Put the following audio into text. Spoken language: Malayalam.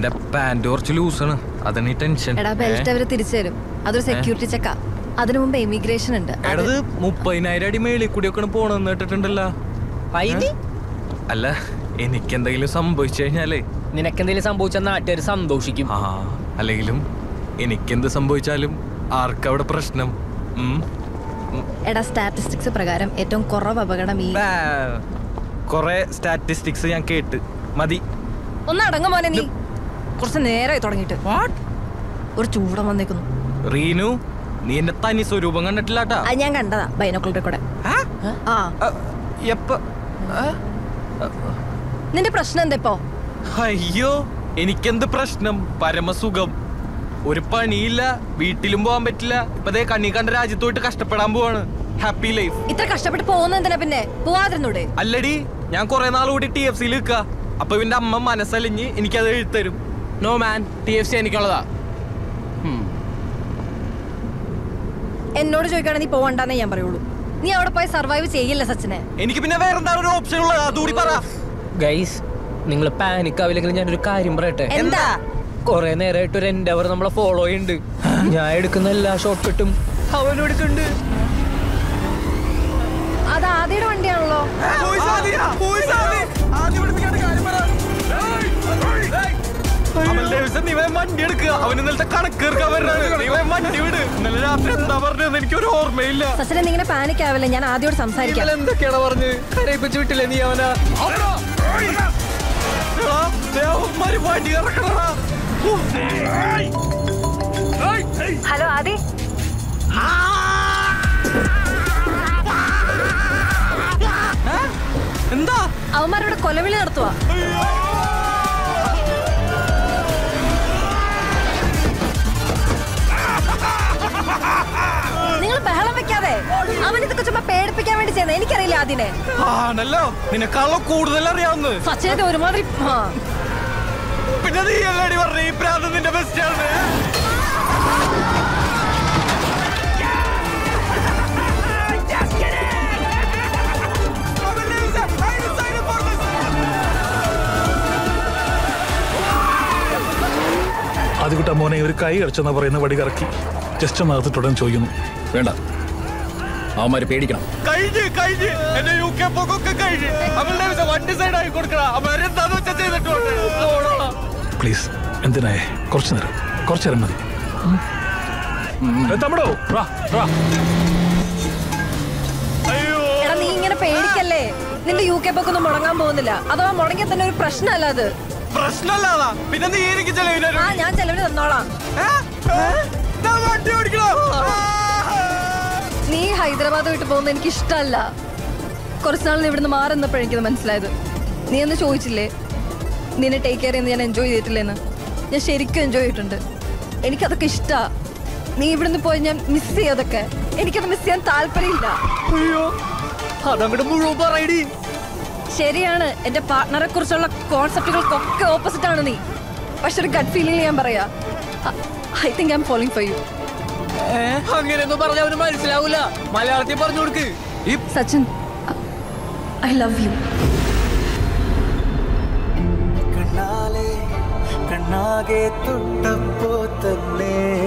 എന്റെ പാന്റ് കുറച്ച് ലൂസാണ് അതാണ് ഈ ടെൻഷൻ എടാ ബെൽറ്റ് അവര് തിരിച്ചു തരും അതൊരു സെക്യൂരിറ്റി ചെക്കാ അതിനു മുമ്പ് ഇമിഗ്രേഷൻ ഉണ്ട് എടത് മുപ്പതിനായിരം അടി മേളിൽ കൂടിയൊക്കെ പോണെന്ന് കേട്ടിട്ടുണ്ടല്ലോ അതിന് അല്ല എനിക്കെന്തെങ്കിലും സംഭവിച്ചു കഴിഞ്ഞാലേ നിനക്കെന്തെങ്കിലും സംഭവിച്ച നാട്ടുകാർ സന്തോഷിക്കും ആ അല്ലെങ്കിലും എനിക്കെന്ത് സംഭവിച്ചാലും ആർക്കവിടെ പ്രശ്നം ഉം? എടാ സ്റ്റാറ്റിസ്റ്റിക്സ് പ്രകാരം ഏറ്റവും കുറവ് അപകടം ഈ ബാ. കൊറേ സ്റ്റാറ്റിസ്റ്റിക്സ് ഞാൻ കേട്ട് മതി ഒന്ന് അടങ്ങ മോനെ നീ കുറച്ച് നേരമായി തുടങ്ങിയിട്ട് ഒരു ചൂടം വന്നേക്കുന്നു റീനു നീ എന്റെ തനി സ്വരൂപം കണ്ടിട്ടില്ലാട്ടാ അത് ഞാൻ കണ്ടതാ ബൈനോക്കുളുടെ കൂടെ ആ എപ്പ നിന്റെ പ്രശ്നം എന്താ ഇപ്പോ അയ്യോ എനിക്കെന്ത് പ്രശ്നം പരമസുഖം ഒരു പണിയില്ല വീട്ടിലും പോകാൻ പറ്റില്ല ഇപ്പൊ ദേ കണ്ണി കണ്ട രാജ്യത്ത് പോയിട്ട് കഷ്ടപ്പെടാൻ പോവാണ് ഹാപ്പി ലൈഫ് ഇത്ര കഷ്ടപ്പെട്ട് പോകുന്ന എന്തിനാ പിന്നെ പോവാതിരുന്നൂടെ അല്ലടി ഞാൻ കുറെ നാൾ കൂടി ടി എഫ് സിയിൽ നിൽക്ക അപ്പൊ ഇവന്റെ അമ്മ മനസ്സലിഞ്ഞ് എനിക്കത് എഴുത്തരും no man T F C എനിക്കുള്ളതാ എന്നോട് ചോദിക്കുകയാണെങ്കിൽ നീ പോവണ്ടെന്നേ ഞാൻ പറയുള്ളൂ നീ അവിടെ പോയി സർവൈവ് ചെയ്യില്ല സച്ചിനെ എനിക്ക് പിന്നെ വേറെ എന്താണ് ഒരു ഓപ്ഷൻ ഉള്ളത് അതുകൂടി പറ ഗൈസ് നിങ്ങൾ പാനിക് ആവില്ലെങ്കിൽ ഞാനൊരു കാര്യം പറയട്ടെ എന്താ കുറെ നേരമായിട്ട് ഒരു എൻഡവർ നമ്മളെ ഫോളോ ചെയ്യുന്നുണ്ട് ഞാൻ എടുക്കുന്ന എല്ലാ ഷോർട്ട് കട്ടും അവനും എടുക്കുന്നുണ്ട് അത് ആദ്യയുടെ വണ്ടിയാണല്ലോ അമൽ ഡേവിസൺ നീ വേഗം വണ്ടി എടുക്കുക അവൻ ഇന്നലത്തെ കണക്ക് തീർക്കാൻ വരണാണ് നീ വേഗം വണ്ടി വിട് ഇന്നലെ രാത്രി എന്താ പറഞ്ഞത് എനിക്കൊരു ഓർമ്മയില്ല സച്ചിനെ നീ ഇങ്ങനെ പാനിക് ആവില്ല ഞാൻ ആദ്യോട് സംസാരിക്കാം ഇവൻ എന്തൊക്കെയാണ് പറഞ്ഞ് കരയിപ്പിച്ച് വിട്ടില്ലേ നീ അവനാ എടാ, ദേ അവന്മാര് വണ്ടി ഇറക്കണടാ. ഓ. ഹലോ ആദി എന്താ അവന്മാരിവിടെ കൊലവിളി നടത്തുവാ നിങ്ങൾ ബഹളം വെക്കാതെ അവൻ ഇതൊക്കെ ചുമ്മാ പേടിപ്പിക്കാൻ വേണ്ടി ചെയ്യുന്നത് എനിക്കറിയില്ല അതിനെ ആണല്ലോ നിനക്കാണല്ലോ കൂടുതൽ അറിയാവുന്നത് സച്ചിനൊക്കെ ഒരുമാതിരി ആ. പിന്നെ നീ അല്ലടി പറഞ്ഞ ഈ പ്രാന്ത് നിന്റെ ബെസ്റ്റ് ആണ് അത് കിട്ടാൻ മോനെ ഒരു കൈ അടച്ചെന്നാ പറയുന്ന വടി കറക്കി ജസ്റ്റ് ഒന്ന് അകത്തിട്ടുടൻ ചോദിക്കുന്നു വേണ്ട അവന്മാര് പേടിക്കണം കഴിഞ്ഞ് കഴിഞ്ഞ് എന്റെ യു കെ പോക്കൊക്കെ കഴിഞ്ഞ് അവളുടെ ദിവസം വണ്ടി സൈഡ് ആയി കൊടുക്കണ അവരെന്താന്ന് വെച്ചാ ചെയ്തിട്ടുണ്ട് പ്ലീസ് എന്തിനായേ കുറച്ചു നേരം കുറച്ചു നേരം മതി ഏ, തമിഴോ റാ റാ അയ്യോ എടാ നീ ഇങ്ങനെ പേടിക്കല്ലേ നിന്റെ യു കെ പൊക്കൊന്നും മുടങ്ങാൻ പോകുന്നില്ല അഥവാ മുടങ്ങിയ തന്നെ ഒരു പ്രശ്നമല്ല അത് പ്രശ്നമല്ലാതാ പിന്നെ നീ എനിക്ക് ചെലവിനൊരു ആ ഞാൻ ചെലവിന് തന്നോളാം വണ്ടി ഓടിക്കണം നീ ഹൈദരാബാദ് വിട്ട് പോകുന്ന എനിക്ക് ഇഷ്ടമല്ല കുറച്ച് നാൾ ഇവിടുന്ന് മാറി നിന്നപ്പോഴാണ് എനിക്കത് മനസ്സിലായത് നീ ഒന്ന് ചോദിച്ചില്ലേ നിന്നെ ടേക്ക് കെയർ ചെയ്യുന്ന ഞാൻ എൻജോയ് ചെയ്തിട്ടില്ലെന്ന് ഞാൻ ശരിക്കും എൻജോയ് ചെയ്തിട്ടുണ്ട് എനിക്കതൊക്കെ ഇഷ്ടാ നീ ഇവിടുന്ന് പോയി ഞാൻ മിസ് ചെയ്യതൊക്കെ എനിക്കത് മിസ് ചെയ്യാൻ താല്പര്യമില്ല അയ്യോ അതങ്ങോട്ട് മുഴുവൻ പറയടി ശരിയാണ് എന്റെ പാർട്ട്ണറെ കുറിച്ചുള്ള കോൺസെപ്റ്റുകൾക്കൊക്കെ ഓപ്പോസിറ്റ് ആണ് നീ പക്ഷെ ഒരു ഗഡ് ഫീലിംഗ് ഞാൻ പറയാ I think I'm following for you അങ്ങനെയൊന്നും പറഞ്ഞ അവന് മനസ്സിലാവൂല മലയാളത്തിൽ പറഞ്ഞു കൊടുക്ക് ഈ സച്ചിൻ ഐ ലവ് യു കണ്ണാലെ കണ്ണാകെ തൊട്ടപ്പോ തന്നെ